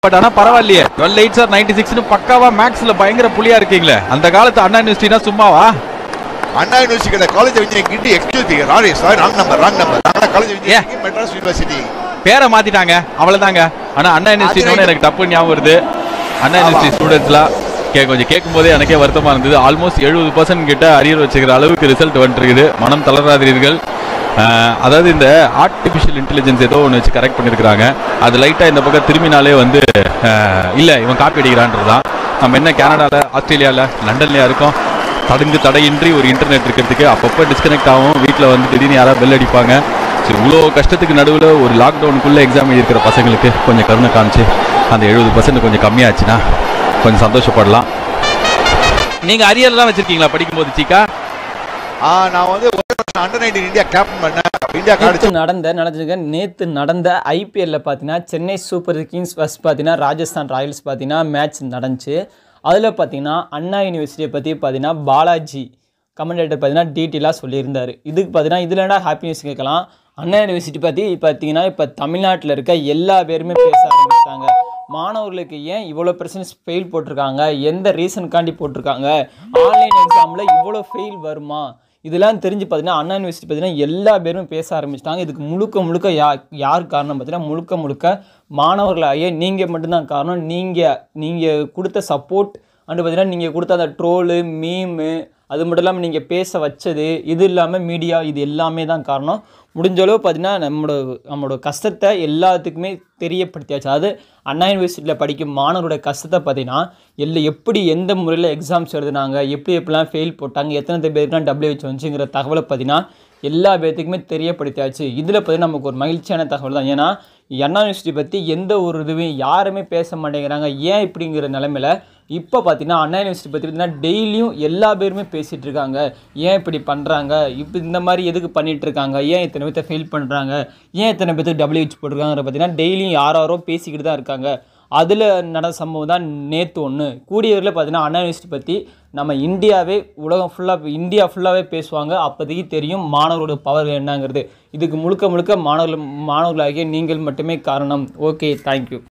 but ஆனா பரவாயில்லையே twelve eight sir ninety சிக்ஸ்னு பக்காவா மேக்ஸ்ல பயங்கர புலியா இருக்கீங்களே அந்த காலத்து அண்ணா யூனிவர்சிட்டினா சும்மாவா அண்ணா யூனிவர்சிட்டி கிடையாது college of engineering Guindy excuse me sorry sorry wrong number wrong number நாங்க college of engineering Madras university பேரை மாத்திட்டாங்க அவ்வளவுதாங்க ஆனா அண்ணா யூனிவர்சிட்டி எனக்கு டப்பு ஞாபகம் வருது அண்ணா யூனிவர்சிட்டி ஸ்டூடெண்ட்ஸ்லாம் கே கொஞ்சம் கேட்கும் போதே எனக்கே வருத்தமா இருந்தது ஆல்மோஸ்ட் எழுபது பர்சன்ட் கிட்ட அரியர் வச்சுக்கிற அளவுக்கு ரிசல்ட் வந்துருக்குது மனம் தளராதீர்கள் அஹ், அதாவது இந்த ஆர்டிஃபிஷியல் இன்டெலிஜென்ஸ் ஏதோ ஒன்று வச்சு கரெக்ட் பண்ணியிருக்கிறாங்க அது லைட்டாக இந்த பக்கம் திரும்பினாலே வந்து அஹ், இல்ல இவன் காப்பி அடிக்கிறான்றதுதான் நம்ம என்ன கனடால ஆஸ்திரேலியாவில் லண்டன்லயா இருக்கோம் தடுங்கு தடையின்றி ஒரு இன்டர்நெட் இருக்கிறதுக்கு அப்பப்போ டிஸ்கனெக்ட் ஆகும் வீட்டில் வந்து திடீர்னு யாராவது பெல் அடிப்பாங்க சரி இவ்வளோ கஷ்டத்துக்கு நடுவில் ஒரு லாக்டவுனுக்குள்ளே எக்ஸாம் எழுதியிருக்கிற பசங்களுக்கு கொஞ்சம் கருணை காமிச்சு அந்த எழுபது பர்சன்ட் கொஞ்சம் கம்மியாச்சுன்னா கொஞ்சம் சந்தோஷப்படலாம் நீங்கள் அரியர்லாம் வச்சிருக்கீங்களா படிக்கும்போது சீக்கா ஆ நான் வந்து ஒரே வருஷம் அண்டர் நைன்டீன் இந்தியா கேப்டன் பண்ணேன் இந்தியா நேற்று காடிச்சு நடந்த நடந்துருக்க நேற்று நடந்த ஐபிஎல்ல பார்த்தீங்கன்னா சென்னை சூப்பர் கிங்ஸ் ஃபர்ஸ்ட் பார்த்தீங்கன்னா ராஜஸ்தான் ராயல்ஸ் பார்த்தீங்கன்னா மேட்ச் நடந்துச்சு அதில் பார்த்தீங்கன்னா அண்ணா யூனிவர்சிட்டியை பற்றி பார்த்தீங்கன்னா பாலாஜி கமெண்டேட்டர் பார்த்தீங்கன்னா டீட்டெயிலாக சொல்லியிருந்தார் இதுக்கு பார்த்தீங்கன்னா இதில் என்ன ஹாப்பி நியூஸ் கேட்கலாம் அண்ணா யூனிவர்சிட்டி பற்றி பார்த்தீங்கன்னா இப்போ தமிழ்நாட்டில் இருக்க எல்லா பேருமே பேச ஆரம்பிச்சிட்டாங்க மாணவர்களுக்கு ஏன் இவ்வளோ பர்சன்டேஜ் ஃபெயில் போட்டிருக்காங்க எந்த ரீசனுக்காண்டி போட்டிருக்காங்க ஆன்லைன் எக்ஸாமில் இவ்வளோ ஃபெயில் வருமா இதெல்லாம் தெரிஞ்சு பார்த்தீங்கன்னா அண்ணா யூனிவர்சிட்டி பார்த்தீங்கன்னா எல்லா பேரும் பேச ஆரம்பிச்சிட்டாங்க இதுக்கு முழுக்க முழுக்க யா யார் காரணம் பார்த்தீங்கன்னா முழுக்க முழுக்க மாணவர்களாகிய நீங்கள் மட்டும்தான் காரணம் நீங்கள் நீங்கள் கொடுத்த சப்போர்ட் அண்டு பார்த்தீங்கன்னா நீங்கள் கொடுத்த அந்த ட்ரோலு மீமு அது மட்டும் இல்லாமல் நீங்கள் பேச வச்சது இது இல்லாமல் மீடியா இது எல்லாமே தான் காரணம் முடிஞ்ச அளவு பார்த்தீங்கன்னா நம்மளோட நம்மளோட கஷ்டத்தை எல்லாத்துக்குமே தெரியப்படுத்தியாச்சு அதாவது அண்ணா யூனிவர்சிட்டியில் படிக்கும் மாணவரோட கஷ்டத்தை பார்த்தீங்கன்னா எல்ல எப்படி எந்த முறையில் எக்ஸாம்ஸ் எழுதுனாங்க எப்படி எப்படிலாம் ஃபெயில் போட்டாங்க எத்தனை பேருக்குலாம் டபிள்யூஹெச் வந்துச்சுங்கிற தகவலை பார்த்தீங்கன்னா எல்லா பேர்த்துக்குமே தெரியப்படுத்தியாச்சு இதில் பார்த்தீங்கன்னா நமக்கு ஒரு மகிழ்ச்சியான தகவல் தான் ஏன்னா அண்ணா யூனிவர்சிட்டி பற்றி எந்த ஒரு இதுவும் யாருமே பேச மாட்டேங்கிறாங்க ஏன் இப்படிங்கிற நிலமையில இப்போ பார்த்தீங்கன்னா அண்ணா யூனிவர்சிட்டி பற்றி பார்த்தீங்கன்னா டெய்லியும் எல்லா பேருமே பேசிகிட்டு இருக்காங்க ஏன் இப்படி பண்ணுறாங்க இப்போ இந்த மாதிரி எதுக்கு பண்ணிட்டு இருக்காங்க ஏன் இத்தனை பேர்த்த ஃபெயில் பண்ணுறாங்க ஏன் இத்தனை பேர்த்துக்கு டபிள்யூஹெச் போட்டிருக்காங்க பார்த்தீங்கன்னா டெய்லியும் யாரோ பேசிக்கிட்டு தான் இருக்காங்க அதில் நடந்த சம்பவம் தான் நேற்று ஒன்று கூடியவரில் பார்த்தீங்கன்னா அண்ணா யூனிவர்சிட்டி பற்றி நம்ம இந்தியாவே உலகம் ஃபுல்லாக இந்தியா ஃபுல்லாகவே பேசுவாங்க அப்போதைக்கு தெரியும் மாணவரோட பவர் என்னங்கிறது இதுக்கு முழுக்க முழுக்க மாணவர்கள் மாணவர்களாகிய நீங்கள் மட்டுமே காரணம் ஓகே தேங்க்யூ